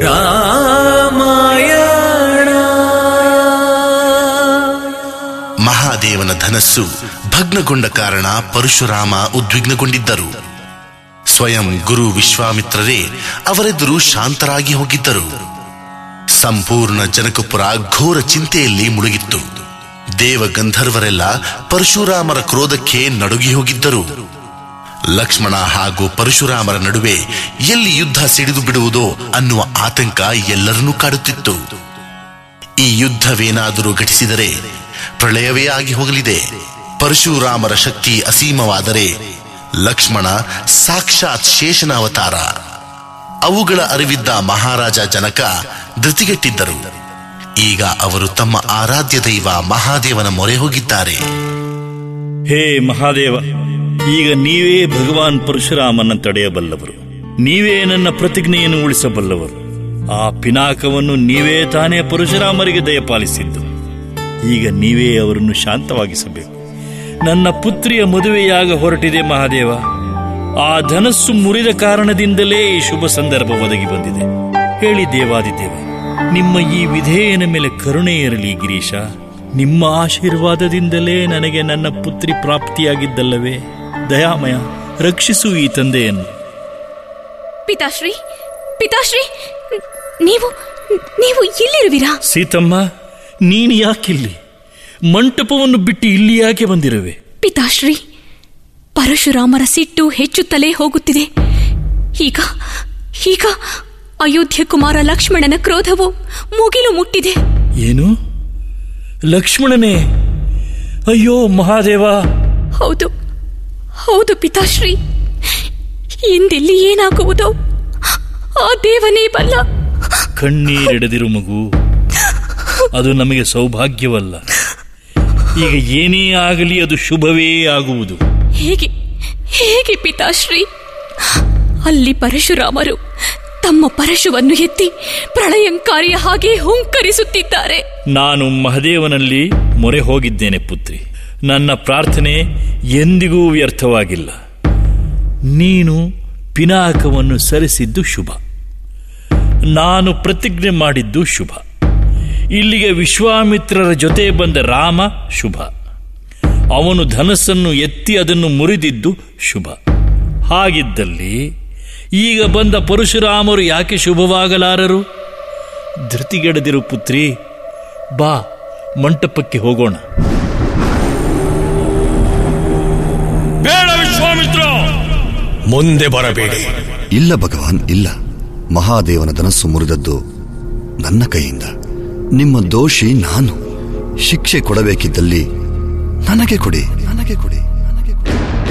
ಮಹಾದೇವನ ಧನಸ್ಸು ಭಗ್ನಗೊಂಡ ಕಾರಣ ಪರಶುರಾಮ ಉದ್ವಿಗ್ನಗೊಂಡಿದ್ದರು ಸ್ವಯಂ ಗುರು ವಿಶ್ವಾಮಿತ್ರರೇ ಅವರೆದುರು ಶಾಂತರಾಗಿ ಹೋಗಿದ್ದರು ಸಂಪೂರ್ಣ ಜನಕಪುರ ಘೋರ ಚಿಂತೆಯಲ್ಲಿ ಮುಳುಗಿತ್ತು ದೇವ ಗಂಧರ್ವರೆಲ್ಲ ಪರಶುರಾಮರ ಕ್ರೋಧಕ್ಕೆ ನಡುಗಿ ಹೋಗಿದ್ದರು ಲಕ್ಷ್ಮಣ ಹಾಗೂ ಪರಶುರಾಮರ ನಡುವೆ ಎಲ್ಲಿ ಯುದ್ಧ ಸಿಡಿದು ಬಿಡುವುದೋ ಅನ್ನುವ ಆತಂಕ ಎಲ್ಲರನ್ನೂ ಕಾಡುತ್ತಿತ್ತು ಈ ಯುದ್ಧವೇನಾದರೂ ಘಟಿಸಿದರೆ ಪ್ರಳಯವೇ ಆಗಿ ಹೋಗಲಿದೆ ಪರಶುರಾಮರ ಶಕ್ತಿ ಅಸೀಮವಾದರೆ ಲಕ್ಷ್ಮಣ ಸಾಕ್ಷಾತ್ ಶೇಷನ ಅವತಾರ ಅವುಗಳ ಅರಿವಿದ್ದ ಮಹಾರಾಜ ಜನಕ ಧೃತಿಗೆಟ್ಟಿದ್ದರು ಈಗ ಅವರು ತಮ್ಮ ಆರಾಧ್ಯ ದೈವ ಮಹಾದೇವನ ಮೊರೆ ಹೋಗಿದ್ದಾರೆ ಹೇ ಮಹಾದೇವ ಈಗ ನೀವೇ ಭಗವಾನ್ ಪರಶುರಾಮನ ತಡೆಯಬಲ್ಲವರು ನೀವೇ ನನ್ನ ಪ್ರತಿಜ್ಞೆಯನ್ನು ಉಳಿಸಬಲ್ಲವರು ಆ ಪಿನಾಕವನ್ನು ನೀವೇ ತಾನೇ ಪರಶುರಾಮರಿಗೆ ದಯಪಾಲಿಸಿದ್ದು ಈಗ ನೀವೇ ಅವರನ್ನು ಶಾಂತವಾಗಿಸಬೇಕು ನನ್ನ ಪುತ್ರಿಯ ಮದುವೆಯಾಗ ಹೊರಟಿದೆ ಮಹಾದೇವ ಆ ಧನಸ್ಸು ಮುರಿದ ಕಾರಣದಿಂದಲೇ ಈ ಶುಭ ಸಂದರ್ಭ ಒದಗಿ ಬಂದಿದೆ ಹೇಳಿ ದೇವಾದಿದೇವ ನಿಮ್ಮ ಈ ವಿಧೇಯನ ಮೇಲೆ ಕರುಣೆ ಇರಲಿ ಗಿರೀಶ ನಿಮ್ಮ ಆಶೀರ್ವಾದದಿಂದಲೇ ನನಗೆ ನನ್ನ ಪುತ್ರಿ ಪ್ರಾಪ್ತಿಯಾಗಿದ್ದಲ್ಲವೇ ದಯಾಮಯ ರಕ್ಷಿಸು ಈ ತಂದೆಯನ್ನು ಪಿತಾಶ್ರೀ ಪಿತಾಶ್ರೀ ನೀವು ನೀವು ಇಲ್ಲಿರುವಿರಾ ಸೀತಮ್ಮ ನೀನು ಯಾಕಿಲ್ಲಿ ಮಂಟಪವನ್ನು ಬಿಟ್ಟು ಇಲ್ಲಿ ಯಾಕೆ ಬಂದಿರುವೆ ಪಿತಾಶ್ರೀ ಪರಶುರಾಮರ ಸಿಟ್ಟು ಹೆಚ್ಚುತ್ತಲೇ ಹೋಗುತ್ತಿದೆ ಈಗ ಈಗ ಅಯೋಧ್ಯ ಕುಮಾರ ಲಕ್ಷ್ಮಣನ ಕ್ರೋಧವು ಮುಗಿಲು ಮುಟ್ಟಿದೆ ಏನು ಲಕ್ಷ್ಮಣನೇ ಅಯ್ಯೋ ಮಹಾದೇವ ಹೌದು ಹೌದು ಪಿತಾಶ್ರೀ ಇಂದಿಲ್ಲಿ ಏನಾಗುವುದೋ ಆ ದೇವನೇ ಬಲ್ಲ ಕಣ್ಣೀರಿಡದಿರು ಮಗು ಅದು ನಮಗೆ ಸೌಭಾಗ್ಯವಲ್ಲ ಈಗ ಏನೇ ಆಗಲಿ ಅದು ಶುಭವೇ ಆಗುವುದು ಹೇಗೆ ಹೇಗೆ ಪಿತಾಶ್ರೀ ಅಲ್ಲಿ ಪರಶುರಾಮರು ತಮ್ಮ ಪರಶುವನ್ನು ಎತ್ತಿ ಪ್ರಳಯಂಕಾರಿಯ ಹಾಗೆ ಹುಂಕರಿಸುತ್ತಿದ್ದಾರೆ ನಾನು ಮಹದೇವನಲ್ಲಿ ಮೊರೆ ಹೋಗಿದ್ದೇನೆ ಪುತ್ರಿ ನನ್ನ ಪ್ರಾರ್ಥನೆ ಎಂದಿಗೂ ವ್ಯರ್ಥವಾಗಿಲ್ಲ ನೀನು ಪಿನಾಕವನ್ನು ಸರಿಸಿದ್ದು ಶುಭ ನಾನು ಪ್ರತಿಜ್ಞೆ ಮಾಡಿದ್ದು ಶುಭ ಇಲ್ಲಿಗೆ ವಿಶ್ವಾಮಿತ್ರರ ಜೊತೆ ಬಂದ ರಾಮ ಶುಭ ಅವನು ಧನಸ್ಸನ್ನು ಎತ್ತಿ ಅದನ್ನು ಮುರಿದಿದ್ದು ಶುಭ ಹಾಗಿದ್ದಲ್ಲಿ ಈಗ ಬಂದ ಪರಶುರಾಮರು ಯಾಕೆ ಶುಭವಾಗಲಾರರು ಧೃತಿಗೆಡದಿರು ಪುತ್ರಿ ಬಾ ಮಂಟಪಕ್ಕೆ ಹೋಗೋಣ ಬೇಡ ವಿಶ್ವಾಮಿತ್ರ ಮುಂದೆ ಬರಬೇಡಿ ಇಲ್ಲ ಭಗವಾನ್ ಇಲ್ಲ ಮಹಾದೇವನ ಧನಸ್ಸು ಮುರಿದದ್ದು ನನ್ನ ಕೈಯಿಂದ ನಿಮ್ಮ ದೋಷಿ ನಾನು ಶಿಕ್ಷೆ ಕೊಡಬೇಕಿದ್ದಲ್ಲಿ ನನಗೆ ಕೊಡಿ ನನಗೆ ಕೊಡಿ ನನಗೆ ಕೊಡಿ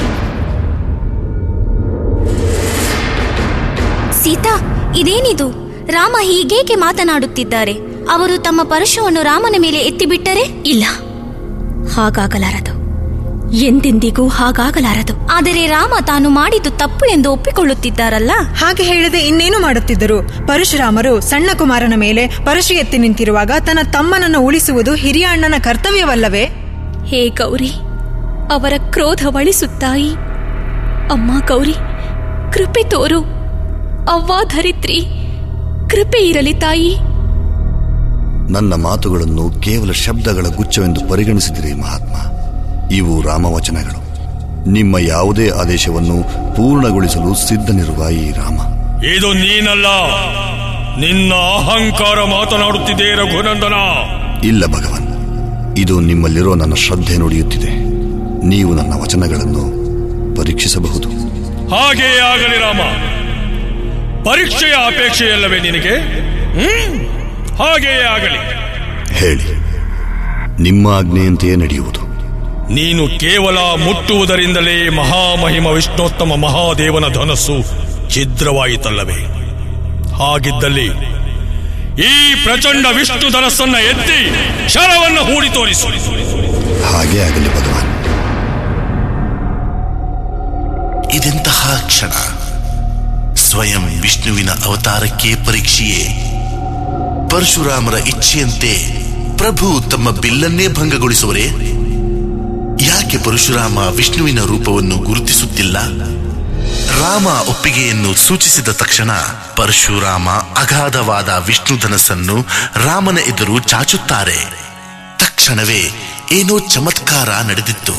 ಸೀತಾ ಇದೇನಿದು ರಾಮ ಹೀಗೇಕೆ ಮಾತನಾಡುತ್ತಿದ್ದಾರೆ ಅವರು ತಮ್ಮ ಪರಶುವನ್ನು ರಾಮನ ಮೇಲೆ ಎತ್ತಿಬಿಟ್ಟರೆ ಇಲ್ಲ ಹಾಗಾಗಲಾರದು ಎಂದೆಂದಿಗೂ ಹಾಗಾಗಲಾರದು ಆದರೆ ರಾಮ ತಾನು ಮಾಡಿದ್ದು ತಪ್ಪು ಎಂದು ಒಪ್ಪಿಕೊಳ್ಳುತ್ತಿದ್ದಾರಲ್ಲ ಹಾಗೆ ಹೇಳದೆ ಇನ್ನೇನು ಮಾಡುತ್ತಿದ್ದರು ಪರಶುರಾಮರು ಸಣ್ಣ ಕುಮಾರನ ಮೇಲೆ ಪರಶು ಎತ್ತಿ ನಿಂತಿರುವಾಗ ತನ್ನ ತಮ್ಮನನ್ನು ಉಳಿಸುವುದು ಹಿರಿಯ ಅಣ್ಣನ ಕರ್ತವ್ಯವಲ್ಲವೇ ಹೇ ಗೌರಿ ಅವರ ಕ್ರೋಧವಳಿಸುತ್ತಾಯಿ ಅಮ್ಮ ಗೌರಿ ಕೃಪೆ ತೋರು ಅವ್ವಾ ಧರಿತ್ರಿ ಕೃಪೆ ಇರಲಿ ತಾಯಿ ನನ್ನ ಮಾತುಗಳನ್ನು ಕೇವಲ ಶಬ್ದಗಳ ಗುಚ್ಛವೆಂದು ಪರಿಗಣಿಸಿದಿರಿ ಮಹಾತ್ಮ ಇವು ರಾಮವಚನಗಳು ನಿಮ್ಮ ಯಾವುದೇ ಆದೇಶವನ್ನು ಪೂರ್ಣಗೊಳಿಸಲು ಸಿದ್ಧನಿರುವ ಈ ರಾಮ ಇದು ನೀನಲ್ಲ ನಿನ್ನ ಅಹಂಕಾರ ಮಾತನಾಡುತ್ತಿದೆ ರಘುನಂದನ ಇಲ್ಲ ಭಗವಾನ್ ಇದು ನಿಮ್ಮಲ್ಲಿರೋ ನನ್ನ ಶ್ರದ್ಧೆ ನುಡಿಯುತ್ತಿದೆ ನೀವು ನನ್ನ ವಚನಗಳನ್ನು ಪರೀಕ್ಷಿಸಬಹುದು ಹಾಗೇ ಆಗಲಿ ರಾಮ ಪರೀಕ್ಷೆಯ ಅಪೇಕ್ಷೆಯಲ್ಲವೇ ನಿನಗೆ ಹ್ಮ್ ಹಾಗೆಯೇ ಆಗಲಿ ಹೇಳಿ ನಿಮ್ಮ ಆಜ್ಞೆಯಂತೆಯೇ ನಡೆಯುವುದು ನೀನು ಕೇವಲ ಮುಟ್ಟುವುದರಿಂದಲೇ ಮಹಾಮಹಿಮ ವಿಷ್ಣೋತ್ತಮ ಮಹಾದೇವನ ಧನಸ್ಸು ಛಿದ್ರವಾಯಿತಲ್ಲವೇ ಹಾಗಿದ್ದಲ್ಲಿ ಈ ಪ್ರಚಂಡ ವಿಷ್ಣು ಧನಸ್ಸನ್ನ ಎತ್ತಿ ಶರವನ್ನು ಹೂಡಿ ತೋರಿಸು ಹಾಗೇ ಆಗಲಿ ಭಗವಾನ್ ಇದೆಂತಹ ಕ್ಷಣ ಸ್ವಯಂ ವಿಷ್ಣುವಿನ ಅವತಾರಕ್ಕೆ ಪರೀಕ್ಷೆಯೇ ಪರಶುರಾಮರ ಇಚ್ಛೆಯಂತೆ ಪ್ರಭು ತಮ್ಮ ಬಿಲ್ಲನ್ನೇ ಭಂಗಗೊಳಿಸುವರೇ ಯಾಕೆ ಪರಶುರಾಮ ವಿಷ್ಣುವಿನ ರೂಪವನ್ನು ಗುರುತಿಸುತ್ತಿಲ್ಲ ರಾಮ ಒಪ್ಪಿಗೆಯನ್ನು ಸೂಚಿಸಿದ ತಕ್ಷಣ ಪರಶುರಾಮ ಅಗಾಧವಾದ ವಿಷ್ಣು ಧನಸ್ಸನ್ನು ರಾಮನ ಎದುರು ಚಾಚುತ್ತಾರೆ ತಕ್ಷಣವೇ ಏನೋ ಚಮತ್ಕಾರ ನಡೆದಿತ್ತು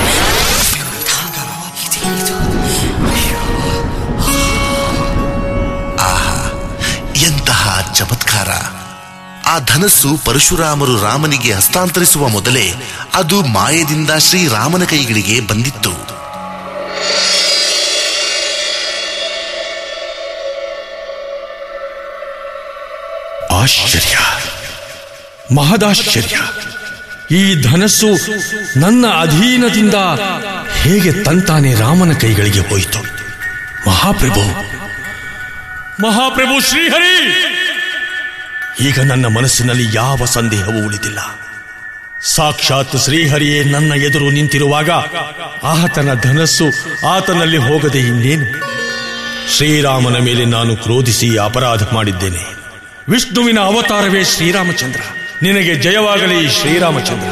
ಆಹಾ ಎಂತಹ ಚಮತ್ಕಾರ ಆ ಧನಸ್ಸು ಪರಶುರಾಮರು ರಾಮನಿಗೆ ಹಸ್ತಾಂತರಿಸುವ ಮೊದಲೇ ಅದು ಮಾಯದಿಂದ ಶ್ರೀರಾಮನ ಕೈಗಳಿಗೆ ಬಂದಿತ್ತು ಆಶ್ಚರ್ಯ ಮಹದಾಶ್ಚರ್ಯ ಈ ಧನಸ್ಸು ನನ್ನ ಅಧೀನದಿಂದ ಹೇಗೆ ತಂತಾನೆ ರಾಮನ ಕೈಗಳಿಗೆ ಹೋಯಿತು ಮಹಾಪ್ರಭು ಮಹಾಪ್ರಭು ಶ್ರೀಹರಿ ಈಗ ನನ್ನ ಮನಸ್ಸಿನಲ್ಲಿ ಯಾವ ಸಂದೇಹವೂ ಉಳಿದಿಲ್ಲ ಸಾಕ್ಷಾತ್ ಶ್ರೀಹರಿಯೇ ನನ್ನ ಎದುರು ನಿಂತಿರುವಾಗ ಆತನ ಧನಸ್ಸು ಆತನಲ್ಲಿ ಹೋಗದೆ ಇನ್ನೇನು ಶ್ರೀರಾಮನ ಮೇಲೆ ನಾನು ಕ್ರೋಧಿಸಿ ಅಪರಾಧ ಮಾಡಿದ್ದೇನೆ ವಿಷ್ಣುವಿನ ಅವತಾರವೇ ಶ್ರೀರಾಮಚಂದ್ರ ನಿನಗೆ ಜಯವಾಗಲಿ ಶ್ರೀರಾಮಚಂದ್ರ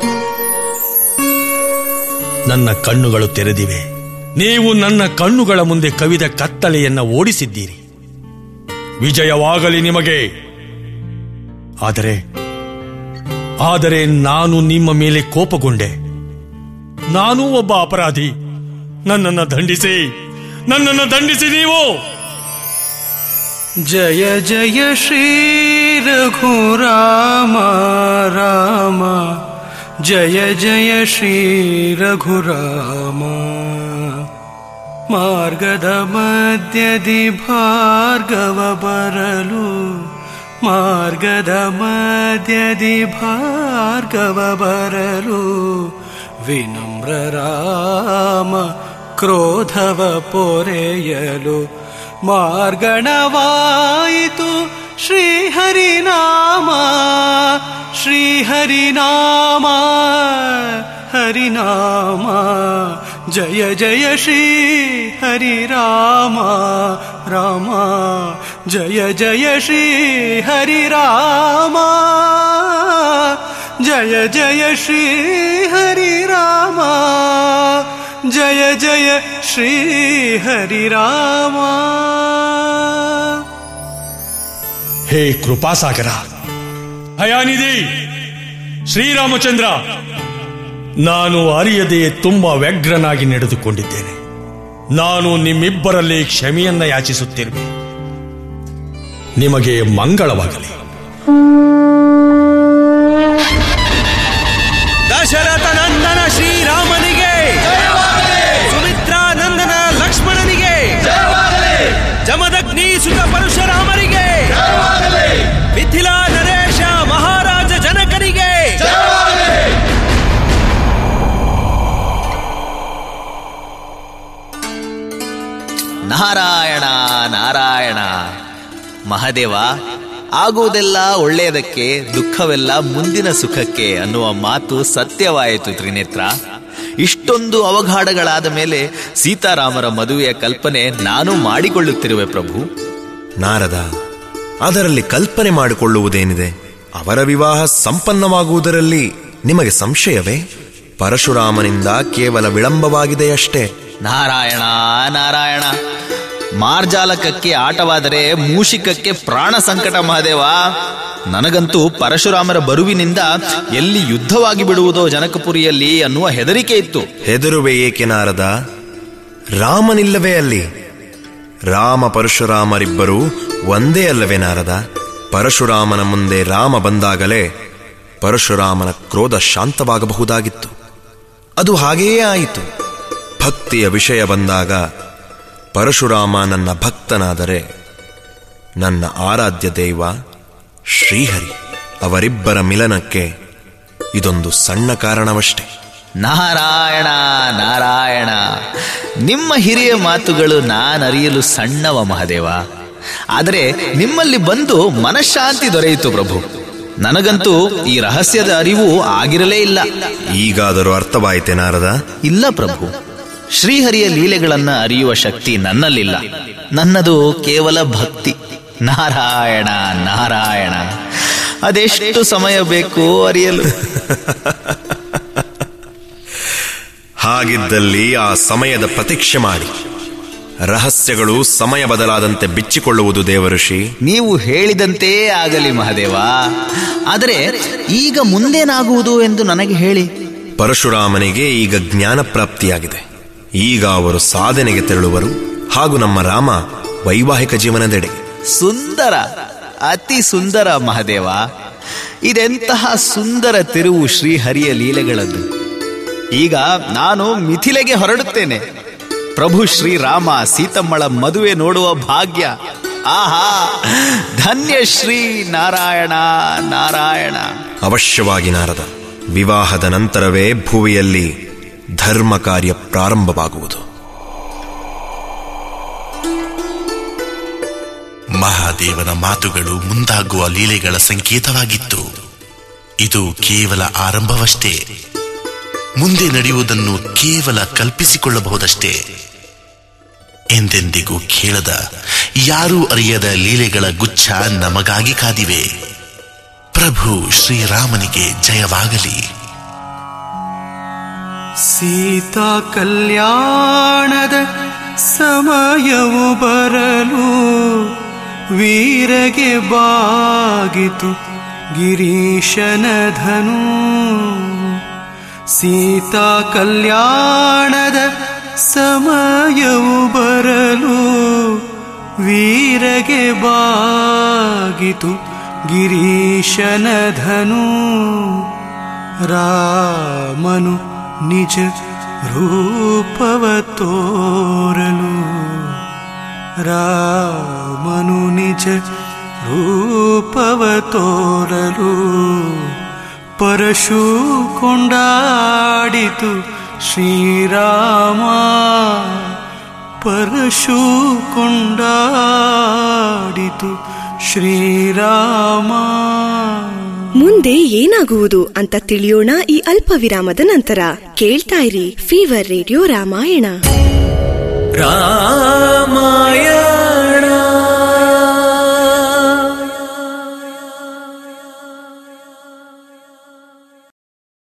ನನ್ನ ಕಣ್ಣುಗಳು ತೆರೆದಿವೆ ನೀವು ನನ್ನ ಕಣ್ಣುಗಳ ಮುಂದೆ ಕವಿದ ಕತ್ತಲೆಯನ್ನ ಓಡಿಸಿದ್ದೀರಿ ವಿಜಯವಾಗಲಿ ನಿಮಗೆ ಆದರೆ ಆದರೆ ನಾನು ನಿಮ್ಮ ಮೇಲೆ ಕೋಪಗೊಂಡೆ ನಾನೂ ಒಬ್ಬ ಅಪರಾಧಿ ನನ್ನನ್ನು ದಂಡಿಸಿ ನನ್ನನ್ನು ದಂಡಿಸಿ ನೀವು जय जय श्री रघुराम राम जय जय श्री रघुराम ಮಾರ್ಗದ ಮಧ್ಯದಿ ಭಾರ್ಗವ ಬರಲು ಮಾರ್ಗದ ಮಧ್ಯದಿ ಭಾರ್ಗವ ಬರಲು ವಿನಮ್ರ ರಾಮ ಕ್ರೋಧವ ಪೊರೆಯಲು ಮಾರ್ಗಣವಾಯಿತು ಶ್ರೀಹರಿನಾಮ ಶ್ರೀಹರಿನಾಮ ಹರಿನಾಮ ಜಯ ಜಯ ಶ್ರೀ ಹರಿ ರಾಮ ರಾಮ ಜಯ ಜಯ ಶ್ರೀ ಹರಿ ರಾಮ ಜಯ ಜಯ ಶ್ರೀ ಹರಿ ರಾಮ ಜಯ ಜಯ ಶ್ರೀ ಹರಿ ರಾಮ ಹೇ ಕೃಪಾಸಾಗರ ಹಯಾನಿಧಿ ಶ್ರೀರಾಮಚಂದ್ರ ನಾನು ಅರಿಯದೆ ತುಂಬಾ ವ್ಯಗ್ರನಾಗಿ ನಡೆದುಕೊಂಡಿದ್ದೇನೆ ನಾನು ನಿಮ್ಮಿಬ್ಬರಲ್ಲಿ ಕ್ಷಮೆಯನ್ನ ಯಾಚಿಸುತ್ತಿರುವೆ ನಿಮಗೆ ಮಂಗಳವಾಗಲಿ ದಶರಥ ನಂದನ ಶ್ರೀರಾಮನಿಗೆ ಸುಮಿತ್ರಾ ನಂದನ ಲಕ್ಷ್ಮಣನಿಗೆ ಜಮದಗ್ನಿ ಸುತ ಪರಶುರಾಮರಿಗೆ ಮಿಥಿಲಾ ನರೇಶ ಮಹಾರಾಜ ಜನಕನಿಗೆ ನಾರಾಯಣ ನಾರಾಯಣ ಮಹಾದೇವ ಆಗುವುದೆಲ್ಲ ಒಳ್ಳೆಯದಕ್ಕೆ ದುಃಖವೆಲ್ಲ ಮುಂದಿನ ಸುಖಕ್ಕೆ ಅನ್ನುವ ಮಾತು ಸತ್ಯವಾಯಿತು ತ್ರಿನೇತ್ರ ಇಷ್ಟೊಂದು ಅವಘಾಡಗಳಾದ ಮೇಲೆ ಸೀತಾರಾಮರ ಮದುವೆಯ ಕಲ್ಪನೆ ನಾನು ಮಾಡಿಕೊಳ್ಳುತ್ತಿರುವೆ ಪ್ರಭು ನಾರದ ಅದರಲ್ಲಿ ಕಲ್ಪನೆ ಮಾಡಿಕೊಳ್ಳುವುದೇನಿದೆ ಅವರ ವಿವಾಹ ಸಂಪನ್ನವಾಗುವುದರಲ್ಲಿ ನಿಮಗೆ ಸಂಶಯವೇ ಪರಶುರಾಮನಿಂದ ಕೇವಲ ವಿಳಂಬವಾಗಿದೆಯಷ್ಟೇ ನಾರಾಯಣ ನಾರಾಯಣ ಮಾರ್ಜಾಲಕಕ್ಕೆ ಆಟವಾದರೆ ಮೂಷಿಕಕ್ಕೆ ಪ್ರಾಣ ಸಂಕಟ ಮಹಾದೇವ ನನಗಂತೂ ಪರಶುರಾಮರ ಬರುವಿನಿಂದ ಎಲ್ಲಿ ಯುದ್ಧವಾಗಿ ಬಿಡುವುದೋ ಜನಕಪುರಿಯಲ್ಲಿ ಅನ್ನುವ ಹೆದರಿಕೆ ಇತ್ತು ಹೆದರುವೆ ಏಕೆ ನಾರದ ರಾಮನಿಲ್ಲವೇ ಅಲ್ಲಿ ರಾಮ ಪರಶುರಾಮರಿಬ್ಬರೂ ಒಂದೇ ಅಲ್ಲವೇ ನಾರದ ಪರಶುರಾಮನ ಮುಂದೆ ರಾಮ ಬಂದಾಗಲೇ ಪರಶುರಾಮನ ಕ್ರೋಧ ಶಾಂತವಾಗಬಹುದಾಗಿತ್ತು ಅದು ಹಾಗೆಯೇ ಆಯಿತು ಭಕ್ತಿಯ ವಿಷಯ ಬಂದಾಗ ಪರಶುರಾಮ ನನ್ನ ಭಕ್ತನಾದರೆ ನನ್ನ ಆರಾಧ್ಯ ದೈವ ಶ್ರೀಹರಿ ಅವರಿಬ್ಬರ ಮಿಲನಕ್ಕೆ ಇದೊಂದು ಸಣ್ಣ ಕಾರಣವಷ್ಟೇ ನಾರಾಯಣ ನಾರಾಯಣ ನಿಮ್ಮ ಹಿರಿಯ ಮಾತುಗಳು ನಾನರಿಯಲು ಸಣ್ಣವ ಮಹಾದೇವ ಆದರೆ ನಿಮ್ಮಲ್ಲಿ ಬಂದು ಮನಃಶಾಂತಿ ದೊರೆಯಿತು ಪ್ರಭು ನನಗಂತೂ ಈ ರಹಸ್ಯದ ಅರಿವು ಆಗಿರಲೇ ಇಲ್ಲ ಈಗಾದರೂ ಅರ್ಥವಾಯಿತೆ ನಾರದ ಇಲ್ಲ ಪ್ರಭು ಶ್ರೀಹರಿಯ ಲೀಲೆಗಳನ್ನ ಅರಿಯುವ ಶಕ್ತಿ ನನ್ನಲ್ಲಿಲ್ಲ ನನ್ನದು ಕೇವಲ ಭಕ್ತಿ ನಾರಾಯಣ ನಾರಾಯಣ ಅದೆಷ್ಟು ಸಮಯ ಬೇಕು ಅರಿಯಲು ಹಾಗಿದ್ದಲ್ಲಿ ಆ ಸಮಯದ ಪ್ರತೀಕ್ಷೆ ಮಾಡಿ ರಹಸ್ಯಗಳು ಸಮಯ ಬದಲಾದಂತೆ ಬಿಚ್ಚಿಕೊಳ್ಳುವುದು ದೇವಋಷಿ ನೀವು ಹೇಳಿದಂತೆ ಆಗಲಿ ಮಹಾದೇವ ಆದರೆ ಈಗ ಮುಂದೇನಾಗುವುದು ಎಂದು ನನಗೆ ಹೇಳಿ ಪರಶುರಾಮನಿಗೆ ಈಗ ಜ್ಞಾನ ಪ್ರಾಪ್ತಿಯಾಗಿದೆ ಈಗ ಅವರು ಸಾಧನೆಗೆ ತೆರಳುವರು ಹಾಗೂ ನಮ್ಮ ರಾಮ ವೈವಾಹಿಕ ಜೀವನದೆಡೆ ಸುಂದರ ಅತಿ ಸುಂದರ ಮಹಾದೇವ ಇದೆಂತಹ ಸುಂದರ ತಿರುವು ಶ್ರೀಹರಿಯ ಲೀಲೆಗಳದ್ದು ಈಗ ನಾನು ಮಿಥಿಲೆಗೆ ಹೊರಡುತ್ತೇನೆ ಪ್ರಭು ಶ್ರೀರಾಮ ಸೀತಮ್ಮಳ ಮದುವೆ ನೋಡುವ ಭಾಗ್ಯ ಆಹಾ ಧನ್ಯ ಶ್ರೀ ನಾರಾಯಣ ನಾರಾಯಣ ಅವಶ್ಯವಾಗಿ ನಾರದ ವಿವಾಹದ ನಂತರವೇ ಭುವಿಯಲ್ಲಿ ಧರ್ಮ ಕಾರ್ಯ ಪ್ರಾರಂಭವಾಗುವುದು ಮಹಾದೇವನ ಮಾತುಗಳು ಮುಂದಾಗುವ ಲೀಲೆಗಳ ಸಂಕೇತವಾಗಿತ್ತು ಇದು ಕೇವಲ ಆರಂಭವಷ್ಟೇ ಮುಂದೆ ನಡೆಯುವುದನ್ನು ಕೇವಲ ಕಲ್ಪಿಸಿಕೊಳ್ಳಬಹುದಷ್ಟೇ ಎಂದೆಂದಿಗೂ ಕೇಳದ ಯಾರೂ ಅರಿಯದ ಲೀಲೆಗಳ ಗುಚ್ಛ ನಮಗಾಗಿ ಕಾದಿವೆ ಪ್ರಭು ಶ್ರೀರಾಮನಿಗೆ ಜಯವಾಗಲಿ ಸೀತಾ ಕಲ್ಯಾಣದ ಸಮಯವು ಬರಲು ವೀರಗೆ ಬಾಗಿತು ಗಿರೀಶನ ಧನು ಸೀತಾ ಕಲ್ಯಾಣದ ಸಮಯವು ಬರಲು ವೀರಗೆ ಬಾಗಿತು ಗಿರೀಶನ ಧನು ರಾಮನು ನಿಜ ರೂಪವ ತೋರಲು ರಾಮನು ನಿಜ ರೂಪವ ತೋರಲು ಪರಶು ಕೊಂಡಾಡಿತು ಶ್ರೀರಾಮ ಪರಶು ಕೊಂಡಾಡಿತು ಶ್ರೀರಾಮ ಮುಂದೆ ಏನಾಗುವುದು ಅಂತ ತಿಳಿಯೋಣ ಈ ಅಲ್ಪ ವಿರಾಮದ ನಂತರ ಕೇಳ್ತಾ ಇರಿ ಫೀವರ್ ರೇಡಿಯೋ ರಾಮಾಯಣ ರಾಮಾಯಣ